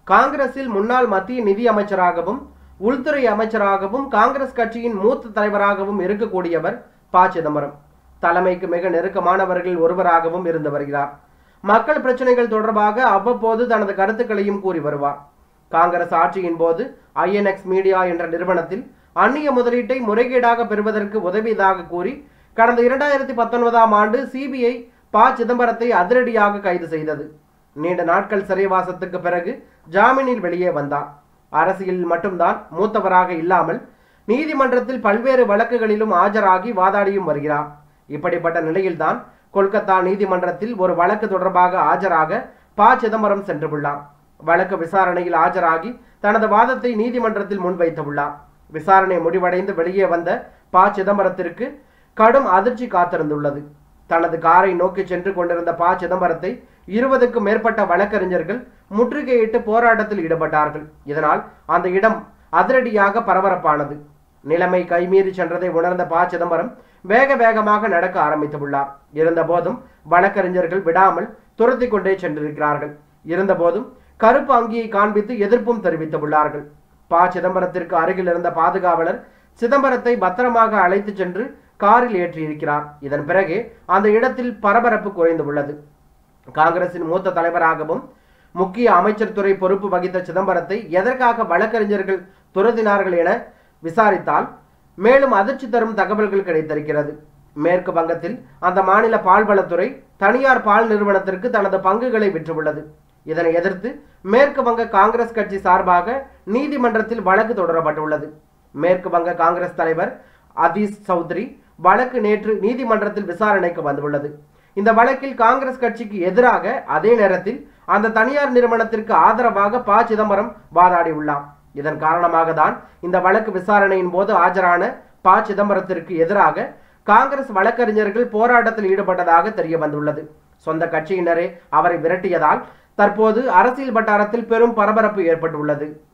காங்கிரஸில் முன்னாள் மத்திய நிதி அமைச்சராகவும் உள்துறை அமைச்சராகவும் காங்கிரஸ் கட்சியின் மூத்த தலைவராகவும் இருக்கக்கூடியவர் ப சிதம்பரம் தலைமைக்கு மிக நெருக்கமானவர்கள் ஒருவராகவும் இருந்து வருகிறார் மக்கள் பிரச்சனைகள் தொடர்பாக அவ்வப்போது தனது கருத்துக்களையும் கூறி வருவார் காங்கிரஸ் ஆட்சியின் போது ஐஎன்எக்ஸ் மீடியா என்ற நிறுவனத்தில் அந்நிய முதலீட்டை முறைகேடாக பெறுவதற்கு உதவியதாக கூறி கடந்த இரண்டாயிரத்தி பத்தொன்பதாம் ஆண்டு சிபிஐ ப சிதம்பரத்தை அதிரடியாக கைது செய்தது நீண்ட நாட்கள் சிறைவாசத்துக்கு பிறகு ஜாமீனில் வெளியே வந்தார் அரசியலில் மட்டும்தான் மூத்தவராக இல்லாமல் நீதிமன்றத்தில் பல்வேறு வழக்குகளிலும் ஆஜராகி வாதாடியும் வருகிறார் இப்படிப்பட்ட நிலையில்தான் கொல்கத்தா நீதிமன்றத்தில் ஒரு வழக்கு தொடர்பாக ஆஜராக ப சிதம்பரம் சென்றுள்ளார் வழக்கு விசாரணையில் ஆஜராகி தனது வாதத்தை நீதிமன்றத்தில் முன்வைத்துள்ளார் விசாரணை முடிவடைந்து வெளியே வந்த ப சிதம்பரத்திற்கு கடும் அதிர்ச்சி காத்திருந்துள்ளது தனது காரை நோக்கி சென்று கொண்டிருந்த ப சிதம்பரத்தை இருபதுக்கும் மேற்பட்ட வழக்கறிஞர்கள் முற்றுகையிட்டு போராட்டத்தில் ஈடுபட்டார்கள் இதனால் அந்த இடம் அதிரடியாக பரபரப்பானது நிலைமை கைமீறி சென்றதை உணர்ந்த ப சிதம்பரம் வேக வேகமாக நடக்க ஆரம்பித்துள்ளார் இருந்தபோதும் வழக்கறிஞர்கள் விடாமல் துரத்தி கொண்டே சென்றிருக்கிறார்கள் இருந்தபோதும் கருப்பு அங்கியை காண்பித்து எதிர்ப்பும் தெரிவித்துள்ளார்கள் ப சிதம்பரத்திற்கு அருகில் இருந்த பாதுகாவலர் சிதம்பரத்தை பத்திரமாக அழைத்து சென்று காரில் ஏற்றியிருக்கிறார் இதன் பிறகு அந்த இடத்தில் பரபரப்பு குறைந்துள்ளது காங்கிரசின் மூத்த தலைவராகவும் முக்கிய அமைச்சர் துறை பொறுப்பு வகித்த சிதம்பரத்தை எதற்காக வழக்கறிஞர்கள் துரத்தினார்கள் என விசாரித்தால் மேலும் அதிர்ச்சி தரும் தகவல்கள் கிடைத்திருக்கிறது மேற்கு வங்கத்தில் அந்த மாநில பால்வளத்துறை தனியார் பால் நிறுவனத்திற்கு தனது பங்குகளை விற்றுள்ளது இதனை எதிர்த்து மேற்கு வங்க காங்கிரஸ் கட்சி சார்பாக நீதிமன்றத்தில் வழக்கு தொடரப்பட்டுள்ளது மேற்கு வங்க காங்கிரஸ் தலைவர் அதீஸ் சௌத்ரி வழக்கு நேற்று நீதிமன்றத்தில் விசாரணைக்கு வந்துள்ளது இந்த வழக்கில் காங்கிரஸ் கட்சிக்கு எதிராக அதே நேரத்தில் அந்த தனியார் நிறுவனத்திற்கு ஆதரவாக ப சிதம்பரம் வாதாடியுள்ளார் இதன் காரணமாக தான் இந்த வழக்கு விசாரணையின் போது ஆஜரான ப சிதம்பரத்திற்கு எதிராக காங்கிரஸ் வழக்கறிஞர்கள் போராட்டத்தில் ஈடுபட்டதாக தெரிய வந்துள்ளது சொந்த கட்சியினரே அவரை விரட்டியதால் தற்போது அரசியல் வட்டாரத்தில் பெரும் பரபரப்பு ஏற்பட்டுள்ளது